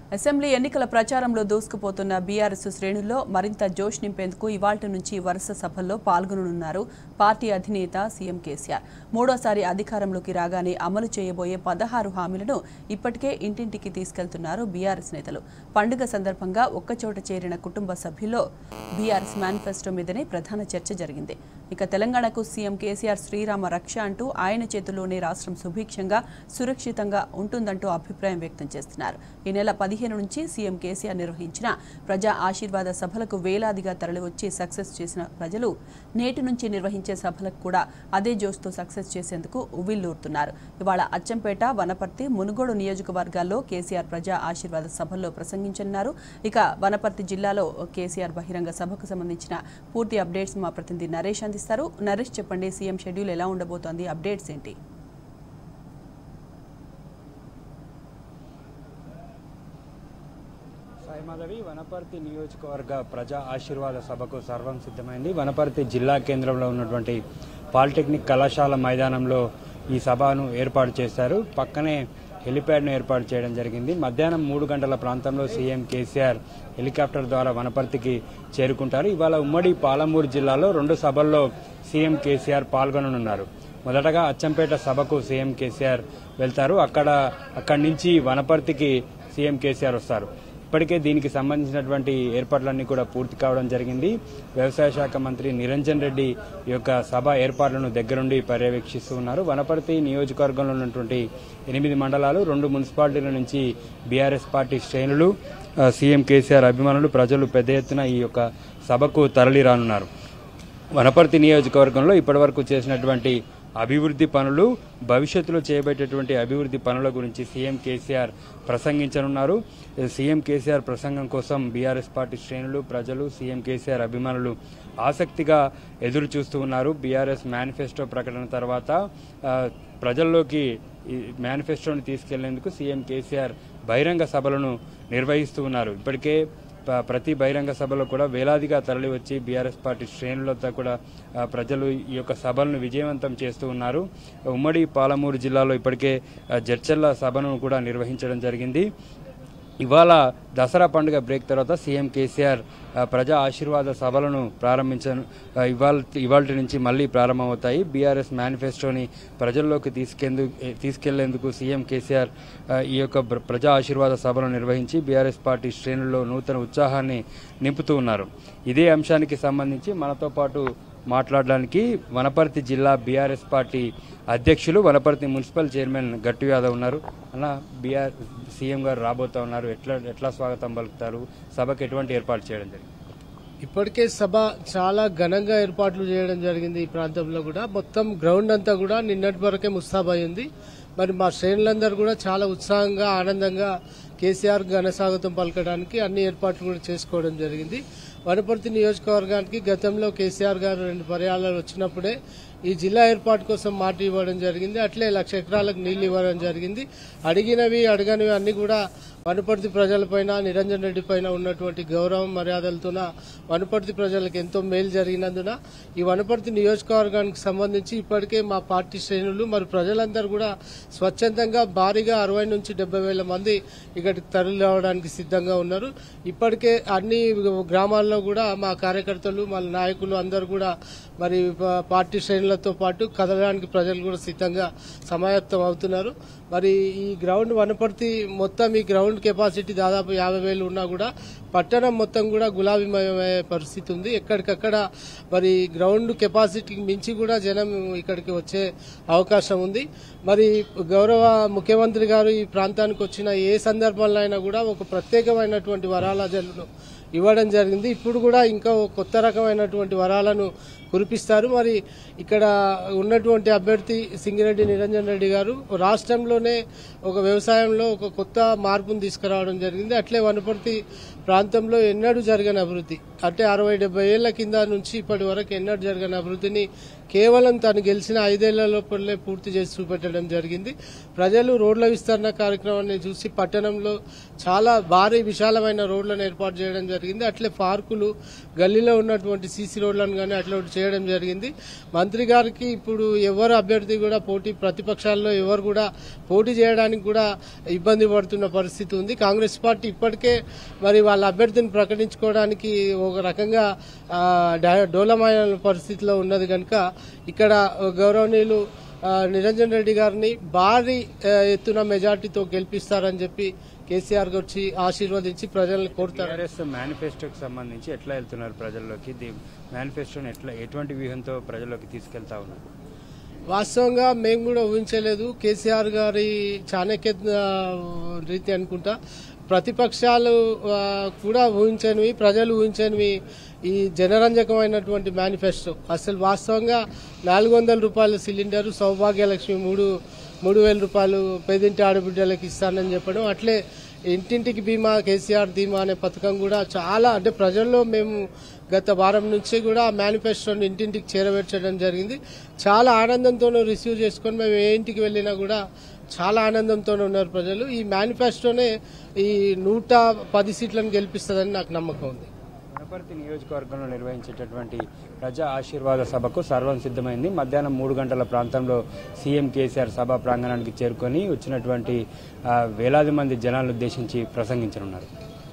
assembly ఎన్నికల ప్రచారంలో దూసుకుపోతున్న BRS శ్రేణుల్లో మరింత జోష్ నింపేందుకు ఇవాల్టి నుంచి వరుస సభల్లో పాల్గొననున్నారు పార్టీ అధినేత సీఎం కేసీఆర్ మూడోసారి అధికారంలోకి రాగానే అమలు చేయబోయే పదహారు హామీలను ఇప్పటికే ఇంటింటికి తీసుకెళ్తున్నారు బీఆర్ఎస్ నేతలు పండుగ సందర్భంగా ఒక్కచోట చేరిన కుటుంబ సభ్యుల్లో బీఆర్ఎస్ మేనిఫెస్టో మీదనే ప్రధాన చర్చ జరిగింది ఇక తెలంగాణకు సీఎం కేసీఆర్ శ్రీరామ రక్ష అంటూ ఆయన చేతుల్లోనే రాష్ట్రం సుభిక్షంగా సురక్షితంగా ఉంటుందంటూ అభిప్రాయం వ్యక్తం చేస్తున్నారు ఈ నెల పదిహేను నుంచి సీఎం కేసీఆర్ నిర్వహించిన ప్రజా ఆశీర్వాద సభలకు వేలాదిగా తరలివచ్చి సక్సెస్ చేసిన ప్రజలు నేటి నుంచి నిర్వహించే సభలకు కూడా అదే జోష్తో సక్సెస్ చేసేందుకు ఉవ్విల్లూరుతున్నారు ఇవాళ అచ్చంపేట వనపర్తి మునుగోడు నియోజకవర్గాల్లో కేసీఆర్ ప్రజా ఆశీర్వాద సభల్లో ప్రసంగించనున్నారు ఇక వనపర్తి జిల్లాలో కేసీఆర్ బహిరంగ సభకు సంబంధించిన పూర్తి అప్డేట్స్ మా ప్రతినిధి నరేష్ అందిస్తారు నరేష్ చెప్పండి సీఎం షెడ్యూల్ ఎలా ఉండబోతోంది అప్డేట్స్ ఏంటి సాయిమాధవి వనపర్తి నియోజకవర్గ ప్రజా ఆశీర్వాద సభకు సర్వం సిద్ధమైంది వనపర్తి జిల్లా కేంద్రంలో ఉన్నటువంటి పాలిటెక్నిక్ కళాశాల మైదానంలో ఈ సభను ఏర్పాటు చేశారు పక్కనే హెలిప్యాడ్ను ఏర్పాటు చేయడం జరిగింది మధ్యాహ్నం మూడు గంటల ప్రాంతంలో సీఎం కేసీఆర్ హెలికాప్టర్ ద్వారా వనపర్తికి చేరుకుంటారు ఇవాళ ఉమ్మడి పాలమూరు జిల్లాలో రెండు సభల్లో సీఎం కేసీఆర్ పాల్గొననున్నారు మొదటగా అచ్చంపేట సభకు సీఎం కేసీఆర్ వెళ్తారు అక్కడ అక్కడి నుంచి వనపర్తికి సీఎం కేసీఆర్ వస్తారు ఇప్పటికే దీనికి సంబంధించినటువంటి ఏర్పాట్లన్నీ కూడా పూర్తి కావడం జరిగింది వ్యవసాయ శాఖ మంత్రి నిరంజన్ రెడ్డి ఈ యొక్క సభ ఏర్పాట్లను దగ్గరుండి పర్యవేక్షిస్తూ ఉన్నారు వనపర్తి నియోజకవర్గంలో ఉన్నటువంటి ఎనిమిది మండలాలు రెండు మున్సిపాలిటీల నుంచి బీఆర్ఎస్ పార్టీ శ్రేణులు ఆ, సీఎం కేసీఆర్ అభిమానులు ప్రజలు పెద్ద ఎత్తున ఈ యొక్క సభకు తరలి రానున్నారు వనపర్తి నియోజకవర్గంలో ఇప్పటివరకు చేసినటువంటి అభివృద్ధి పనులు భవిష్యత్తులో చేయబెట్టేటువంటి అభివృద్ధి పనుల గురించి సీఎం కేసీఆర్ ప్రసంగించనున్నారు సీఎం కేసీఆర్ ప్రసంగం కోసం బీఆర్ఎస్ పార్టీ శ్రేణులు ప్రజలు సీఎం కేసీఆర్ అభిమానులు ఆసక్తిగా ఎదురు చూస్తూ ఉన్నారు బీఆర్ఎస్ మేనిఫెస్టో ప్రకటన తర్వాత ఆ, ప్రజల్లోకి ఈ మేనిఫెస్టోని తీసుకెళ్లేందుకు సీఎం కేసీఆర్ బహిరంగ సభలను నిర్వహిస్తూ ఉన్నారు ఇప్పటికే ప- ప్రతి బహిరంగ సభలో కూడా వేలాదిగా తరలి వచ్చి బీఆర్ఎస్ పార్టీ శ్రేణులతో కూడా ఆ, ప్రజలు ఈ యొక్క సభలను విజయవంతం చేస్తూ ఉన్నారు ఉమ్మడి పాలమూరు జిల్లాలో ఇప్పటికే ఆ, జడ్చర్ల సభను కూడా నిర్వహించడం జరిగింది ఇవాళ దసరా పండుగ బ్రేక్ తర్వాత సీఎం కేసీఆర్ ఆ, ప్రజా ఆశీర్వాద సభలను ప్రారంభించను ఆ, ఇవాళ ఇవాళ నుంచి మళ్ళీ ప్రారంభమవుతాయి బీఆర్ఎస్ మేనిఫెస్టోని ప్రజల్లోకి తీసుకెందు తీసుకెళ్లేందుకు సీఎం కేసీఆర్ ఆ, ఈ యొక్క ప్ర- ప్రజా ఆశీర్వాద సభలను నిర్వహించి బీఆర్ఎస్ పార్టీ శ్రేణుల్లో నూతన ఉత్సాహాన్ని నింపుతూ ఉన్నారు ఇదే అంశానికి సంబంధించి మనతో పాటు మాట్లాడడానికి వనపర్తి జిల్లా బీఆర్ఎస్ పార్టీ అధ్యక్షులు వనపర్తి మున్సిపల్ చైర్మన్ గట్టు యాదవ్ ఉన్నారు అన్న బీఆర్ సీఎం గారు రాబోతా ఉన్నారు ఎట్లా ఎట్లా స్వాగతం పలుకుతారు సభకు ఎటువంటి ఏర్పాటు చేయడం జరిగింది ఇప్పటికే సభ చాలా ఘనంగా ఏర్పాట్లు చేయడం జరిగింది ఈ ప్రాంతంలో కూడా మొత్తం గ్రౌండ్ అంతా కూడా నిన్నటి వరకే ముస్తాబై ఉంది మరి మా శ్రేణులందరూ కూడా చాలా ఉత్సాహంగా ఆనందంగా కేసీఆర్ ఘన స్వాగతం పలకడానికి అన్ని ఏర్పాట్లు కూడా చేసుకోవడం జరిగింది వనపర్తి నియోజకవర్గానికి గతంలో కేసీఆర్ గారు రెండు పర్యాలు వచ్చినప్పుడే ఈ జిల్లా ఏర్పాటు కోసం మాట ఇవ్వడం జరిగింది అట్లే లక్ష ఎకరాలకు నీళ్లు ఇవ్వడం జరిగింది అడిగినవి అడగనివి అన్ని కూడా వనపర్తి ప్రజలపైన నిరంజన్ రెడ్డి పైన ఉన్నటువంటి గౌరవం మర్యాదలతోన వనపర్తి ప్రజలకు ఎంతో మేలు జరిగినందున ఈ వనపర్తి నియోజకవర్గానికి సంబంధించి ఇప్పటికే మా పార్టీ శ్రేణులు మరి ప్రజలందరూ కూడా స్వచ్ఛందంగా భారీగా అరవై నుంచి డెబ్బై వేల మంది ఇక్కడికి తరలి రావడానికి సిద్ధంగా ఉన్నారు ఇప్పటికే అన్ని గ్రామాల్లో కూడా మా కార్యకర్తలు మా నాయకులు అందరూ కూడా మరి ప- పార్టీ శ్రేణులతో పాటు కదలడానికి ప్రజలు కూడా సిద్ధంగా సమాయత్తం అవుతున్నారు మరి ఈ గ్రౌండ్ వనపర్తి మొత్తం ఈ గ్రౌండ్ కెపాసిటీ దాదాపు యాభై వేలు ఉన్నా కూడా పట్టణం మొత్తం కూడా గులాబీమయమయ్యే పరిస్థితి ఉంది ఎక్కడికక్కడ మరి గ్రౌండ్ కెపాసిటీకి మించి కూడా జనం ఇక్కడికి వచ్చే అవకాశం ఉంది మరి గౌరవ ముఖ్యమంత్రి గారు ఈ ప్రాంతానికి వచ్చిన ఏ సందర్భంలో అయినా కూడా ఒక ప్రత్యేకమైనటువంటి వరాల జల్లును ఇవ్వడం జరిగింది ఇప్పుడు కూడా ఇంకా ఒక కొత్త రకమైనటువంటి వరాలను కురిపిస్తారు మరి ఇక్కడ ఉన్నటువంటి అభ్యర్థి సింగిరెడ్డి నిరంజన్ రెడ్డి గారు రాష్ట్రంలోనే ఒక వ్యవసాయంలో ఒక కొత్త మార్పును తీసుకురావడం జరిగింది అట్లే వనపర్తి ప్రాంతంలో ఎన్నడూ జరగని అభివృద్ధి అంటే అరవై డెబ్బై ఏళ్ల కింద నుంచి ఇప్పటి వరకు ఎన్నడూ జరగని అభివృద్ధిని కేవలం తను గెలిచిన ఐదేళ్ల లోపలే పూర్తి చేసి చూపెట్టడం జరిగింది ప్రజలు రోడ్ల విస్తరణ కార్యక్రమాన్ని చూసి పట్టణంలో చాలా భారీ విశాలమైన రోడ్లను ఏర్పాటు చేయడం జరిగింది అట్లే పార్కులు గల్లీలో ఉన్నటువంటి సీసీ రోడ్లను కానీ అట్లా ఒకటి చేయడం జరిగింది మంత్రి గారికి ఇప్పుడు ఎవరు అభ్యర్థి కూడా పోటీ ప్రతిపక్షాల్లో ఎవరు కూడా పోటీ చేయడానికి కూడా ఇబ్బంది పడుతున్న పరిస్థితి ఉంది కాంగ్రెస్ పార్టీ ఇప్పటికే మరి వాళ్ళ అభ్యర్థిని ప్రకటించుకోవడానికి ఒక రకంగా ఆ, డా- డోలమైన పరిస్థితిలో ఉన్నది కనుక ఇక్కడ గౌరవనీయులు ఆ, నిరంజన్ రెడ్డి గారిని భారీ ఆ, ఎత్తున మెజార్టీతో గెలిపిస్తారని చెప్పి కేసీఆర్ వచ్చి ఆశీర్వదించి ప్రజల్ని కోరుతారు టీఆర్ఎస్ మేనిఫెస్టోకి సంబంధించి ఎట్లా వెళ్తున్నారు ప్రజల్లోకి దీ మేనిఫెస్టోని ఎట్లా ఎటువంటి వ్యూహంతో ప్రజల్లోకి తీసుకెళ్తా ఉన్నారు వాస్తవంగా మేము కూడా ఊహించలేదు కేసీఆర్ గారి చాణక్య ఆ, రీతి అనుకుంటా ప్రతిపక్షాలు ఆ, కూడా ఊహించనివి ప్రజలు ఊహించనివి ఈ జనరంజకమైనటువంటి మేనిఫెస్టో అసలు వాస్తవంగా నాలుగు వందల రూపాయల సిలిండర్ సౌభాగ్యలక్ష్మి మూడు మూడు వేల రూపాయలు పేదింటి ఆడబిడ్డలకు ఇస్తానని చెప్పడం అట్లే ఇంటింటికి బీమా కేసీఆర్ ధీమా అనే పథకం కూడా చాలా అంటే ప్రజల్లో మేము గత వారం నుంచి కూడా ఆ మేనిఫెస్టోని ఇంటింటికి చేరవేర్చడం జరిగింది చాలా ఆనందంతోనూ రిసీవ్ చేసుకొని మేము ఏ ఇంటికి వెళ్ళినా కూడా చాలా ఆనందంతోనే ఉన్నారు ప్రజలు ఈ మేనిఫెస్టోనే ఈ నూట పది సీట్లను గెలిపిస్తుందని నాకు నమ్మకం ఉంది వనపర్తి నియోజకవర్గంలో నిర్వహించేటటువంటి ప్రజా ఆశీర్వాద సభకు సర్వం సిద్ధమైంది మధ్యాహ్నం మూడు గంటల ప్రాంతంలో సీఎం కేసీఆర్ సభా ప్రాంగణానికి చేరుకొని వచ్చినటువంటి ఆ, వేలాది మంది జనాలను ఉద్దేశించి ప్రసంగించనున్నారు